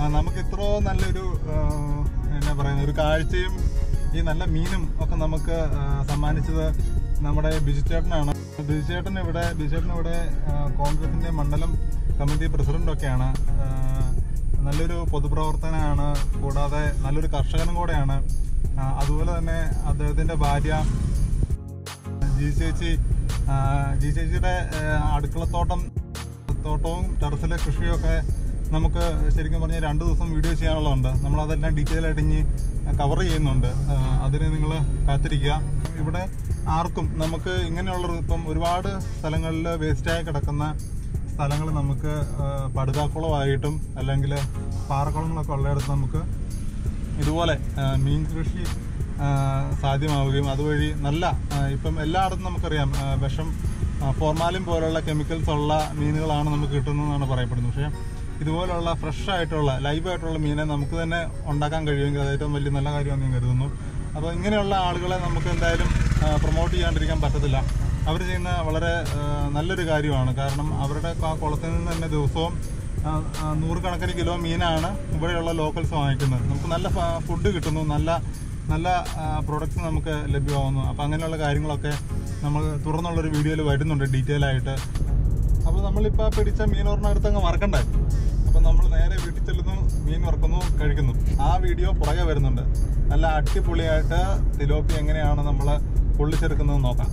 നമുക്ക് ഇത്ര നല്ലൊരു ആ, എന്നാ പറയുന്ന ഒരു കാഴ്ചയും ഈ നല്ല മീനും ഒക്കെ നമുക്ക് ആ, സമ്മാനിച്ചത് നമ്മുടെ ബിജുചേട്ടനാണ് ബിജുചേട്ടൻ ഇവിടെ ബിജുചേട്ടൻ ഇവിടെ ആ, കോൺഗ്രസിന്റെ മണ്ഡലം കമ്മിറ്റി പ്രസിഡന്റൊക്കെയാണ് ആ, നല്ലൊരു പൊതുപ്രവർത്തനമാണ് കൂടാതെ നല്ലൊരു കർഷകനും കൂടെയാണ് ആ, അതുപോലെ തന്നെ അദ്ദേഹത്തിന്റെ ഭാര്യ ജി ചേച്ചി ആ, ജി ചേച്ചിയുടെ ആ, അടുക്കളത്തോട്ടം തോട്ടവും ടെറസിലെ കൃഷിയും ഒക്കെ നമുക്ക് ശരിക്കും പറഞ്ഞാൽ രണ്ട് ദിവസം വീഡിയോ ചെയ്യാനുള്ളതുണ്ട് നമ്മളതെല്ലാം ഡീറ്റെയിൽ ആയിട്ട് ഇനി കവർ ചെയ്യുന്നുണ്ട് ആ, അതിന് നിങ്ങൾ കാത്തിരിക്കുക ഇവിടെ ആർക്കും നമുക്ക് ഇങ്ങനെയുള്ള ഇപ്പം ഒരുപാട് സ്ഥലങ്ങളിൽ വേസ്റ്റായി കിടക്കുന്ന സ്ഥലങ്ങൾ നമുക്ക് ആ, പടുതാക്കുളമായിട്ടും അല്ലെങ്കിൽ പാറക്കുളങ്ങളൊക്കെ ഉള്ളിടത്ത് നമുക്ക് ഇതുപോലെ ആ, മീൻ കൃഷി ആ, സാധ്യമാവുകയും അതുവഴി നല്ല ആ, ഇപ്പം എല്ലായിടത്തും നമുക്കറിയാം ആ, വിഷം ആ, ഫോർമാലിൻ പോലുള്ള കെമിക്കൽസ് ഉള്ള മീനുകളാണ് നമുക്ക് കിട്ടുന്നതെന്നാണ് പറയപ്പെടുന്നത് പക്ഷേ ഇതുപോലുള്ള ഫ്രഷ് ആയിട്ടുള്ള ലൈവ് ആയിട്ടുള്ള മീനെ നമുക്ക് തന്നെ ഉണ്ടാക്കാൻ കഴിയുമെങ്കിൽ അത് ഏറ്റവും വലിയ നല്ല കാര്യമാണെന്ന് ഞാൻ കരുതുന്നു അപ്പോൾ ഇങ്ങനെയുള്ള ആളുകളെ നമുക്ക് എന്തായാലും പ്രൊമോട്ട് ചെയ്യാണ്ടിരിക്കാൻ പറ്റത്തില്ല അവർ ചെയ്യുന്ന വളരെ ആ, നല്ലൊരു കാര്യമാണ് കാരണം അവരുടെ ആ കുളത്തിൽ നിന്ന് തന്നെ ദിവസവും ആ, ആ, നൂറുകണക്കിന് കിലോ മീനാണ് ഇവിടെയുള്ള ലോക്കൽസ് വാങ്ങിക്കുന്നത് നമുക്ക് നല്ല ഫുഡ് കിട്ടുന്നു നല്ല നല്ല പ്രൊഡക്ട്സ് നമുക്ക് ലഭ്യമാവുന്നു അപ്പം അങ്ങനെയുള്ള കാര്യങ്ങളൊക്കെ നമ്മൾ തുറന്നുള്ളൊരു വീഡിയോയിൽ വരുന്നുണ്ട് ഡീറ്റെയിൽ ആയിട്ട് അപ്പോൾ നമ്മളിപ്പോൾ പിടിച്ച മീൻ ഒരെണ്ണടുത്ത് അങ്ങ് മറക്കണ്ടേ അപ്പം നമ്മൾ നേരെ വീട്ടിൽ ചെല്ലുന്നു മീൻ വറക്കുന്നു കഴിക്കുന്നു ആ വീഡിയോ പുറകെ വരുന്നുണ്ട് നല്ല അടിപൊളിയായിട്ട് തിലോപ്പി എങ്ങനെയാണ് നമ്മൾ പൊള്ളിച്ചെടുക്കുന്നത് നോക്കാം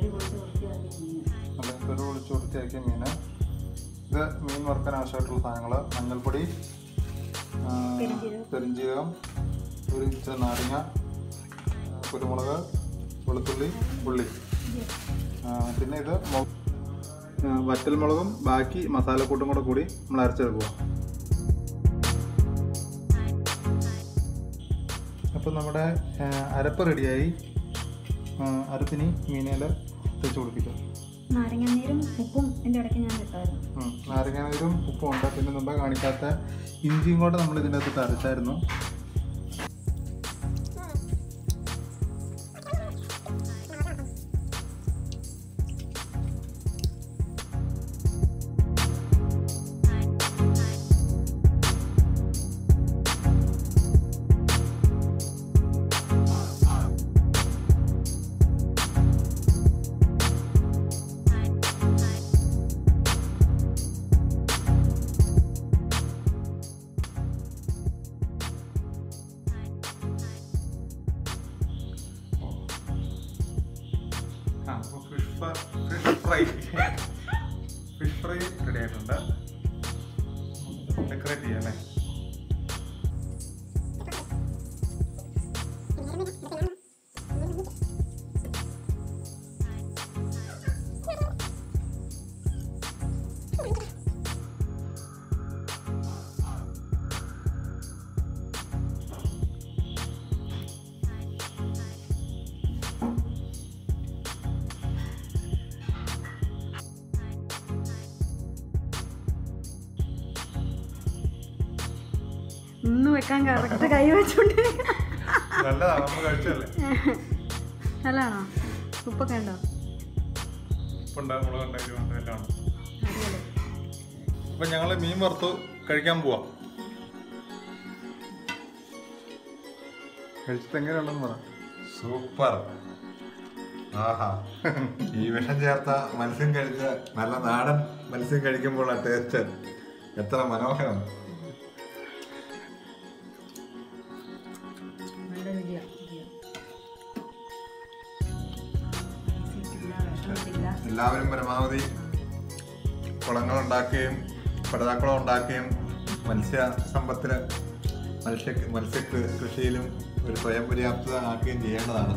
നല്ല ഒരു ഒളിച്ച് വൃത്തിയാക്കിയ മീൻ ഇത് മീൻ വറുക്കാൻ ആവശ്യമായിട്ടുള്ള സാധനങ്ങൾ മഞ്ഞൾപ്പൊടി ആ, പെരുംജീരകം ഒരു ഇച്ചിരി നാരങ്ങ ആ, കുരുമുളക് വെളുത്തുള്ളി ഉള്ളി ആ, പിന്നെ ഇത് മൊ- ആ, വറ്റൽമുളകും ബാക്കി മസാലക്കൂട്ടും കൂടെ കൂടി നമ്മൾ അരച്ചെടുക്കുക അപ്പം നമ്മുടെ ആ, അരപ്പ് റെഡിയായി ആ, അരപ്പിനി മീനയിൽ തേച്ച് പിടിപ്പിക്കാം നാരങ്ങാനീരും ഉപ്പും എൻ്റെ ഇടയ്ക്ക് ഞാൻ ഇട്ടായിരുന്നു ഉം. നാരങ്ങാനീരും ഉപ്പും ഉണ്ട് പിന്നെ മുമ്പ് കാണിക്കാത്ത ഇഞ്ചിയും കൂടെ നമ്മൾ ഇതിൻ്റെ അകത്ത് അരച്ചായിരുന്നു ആ അപ്പോൾ fish fish fry fish fry ready ആയിട്ടുണ്ട് ഡെക്കറേറ്റ് ചെയ്യാം അല്ലേ ഇന്ന് വെക്കാൻ കറക്റ്റ് കൈ വെച്ചോണ്ട് നല്ലതാണ് നമ്മൾ കഴിച്ചല്ലേ നല്ലതാണോ ഉപ്പൊക്കെ ഉണ്ടോ ഉപ്പുണ്ട് മുളകുണ്ട് എരിവുണ്ട് എല്ലാം ഉണ്ട് അടിപൊളി അപ്പം ഞങ്ങൾ മീൻ വറുത്ത് കഴിക്കാൻ പോവാം കഴിച്ചിട്ട് എങ്ങനെയുണ്ടെന്ന് പറ സൂപ്പർ ആഹാ ഈ വിഷം ചേർത്ത മത്സ്യം കഴിച്ച നല്ല നാടൻ മത്സ്യം കഴിക്കുമ്പോഴുള്ള ടേസ്റ്റ് എത്ര മനോഹരം നല്ല രുചിയാ എല്ലാവരും പരമാവധി കുളങ്ങൾ ഉണ്ടാക്കുകയും പടുതാക്കുളം ഉണ്ടാക്കുകയും മത്സ്യ സമ്പത്തിന് മത്സ്യ മത്സ്യ കൃ- കൃഷിയിലും ഒരു സ്വയം പര്യാപ്തത ആക്കുകയും ചെയ്യേണ്ടതാണ്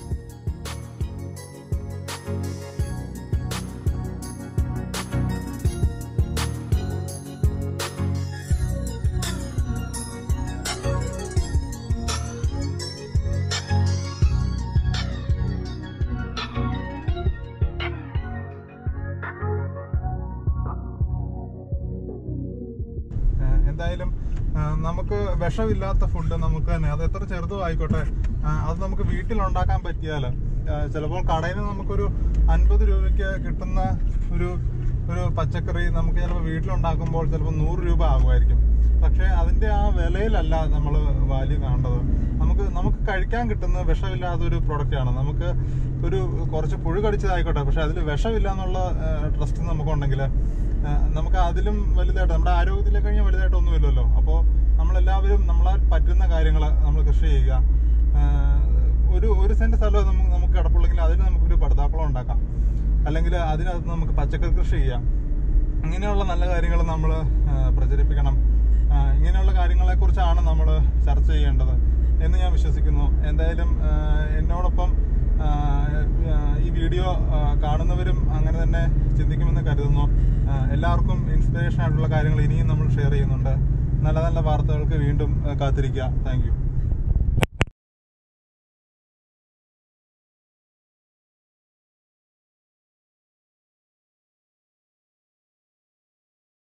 ഏഹ് എന്തായാലും ഏഹ് നമുക്ക് വിഷമില്ലാത്ത ഫുഡ് നമുക്ക് തന്നെ അത് എത്ര ചെറുതും ആയിക്കോട്ടെ ഏഹ് അത് നമുക്ക് വീട്ടിൽ ഉണ്ടാക്കാൻ പറ്റിയാൽ ചിലപ്പോൾ കടയിൽ നിന്ന് നമുക്കൊരു അൻപത് രൂപയ്ക്ക് കിട്ടുന്ന ഒരു ഒരു പച്ചക്കറി നമുക്ക് ചിലപ്പോൾ വീട്ടിലുണ്ടാക്കുമ്പോൾ ചിലപ്പോൾ നൂറ് രൂപ ആകുമായിരിക്കും പക്ഷേ അതിന്റെ ആ വിലയിലല്ല നമ്മൾ വാല്യൂ കാണേണ്ടത് നമുക്ക് നമുക്ക് കഴിക്കാൻ കിട്ടുന്ന വിഷമില്ലാത്തൊരു പ്രൊഡക്റ്റാണ് നമുക്ക് ഒരു കുറച്ച് പുഴു കടിച്ചതായിക്കോട്ടെ പക്ഷെ അതിൽ വിഷമില്ല എന്നുള്ള ട്രസ്റ്റ് നമുക്കുണ്ടെങ്കിൽ നമുക്ക് അതിലും വലുതായിട്ട് നമ്മുടെ ആരോഗ്യത്തിലെ കഴിഞ്ഞാൽ വലുതായിട്ട് ഒന്നുമില്ലല്ലോ അപ്പോൾ നമ്മളെല്ലാവരും നമ്മളാൽ പറ്റുന്ന കാര്യങ്ങൾ നമ്മൾ കൃഷി ചെയ്യുക ആ, ഒരു ഒരു സെന്റ് സ്ഥലം നമുക്ക് നമുക്ക് കിടപ്പുള്ളെങ്കിൽ അതിന് നമുക്കൊരു പടുതാക്കുളം ഉണ്ടാക്കാം അല്ലെങ്കിൽ അതിനകത്ത് നമുക്ക് പച്ചക്കറി കൃഷി ചെയ്യാം ഇങ്ങനെയുള്ള നല്ല കാര്യങ്ങൾ നമ്മൾ പ്രചരിപ്പിക്കണം ആ, ഇങ്ങനെയുള്ള കാര്യങ്ങളെക്കുറിച്ചാണ് നമ്മൾ ചർച്ച ചെയ്യേണ്ടത് എന്ന് ഞാൻ വിശ്വസിക്കുന്നു എന്തായാലും ആ, എന്നോടൊപ്പം ആ, ആ, ഈ വീഡിയോ ആ, കാണുന്നവരും അങ്ങനെ തന്നെ ചിന്തിക്കുമെന്ന് കരുതുന്നു ആ, എല്ലാവർക്കും ഇൻസ്പിറേഷൻ ആയിട്ടുള്ള കാര്യങ്ങൾ ഇനിയും നമ്മൾ ഷെയർ ചെയ്യുന്നുണ്ട് നല്ല നല്ല വാർത്തകൾക്ക് വീണ്ടും ആ, കാത്തിരിക്കുക താങ്ക് യു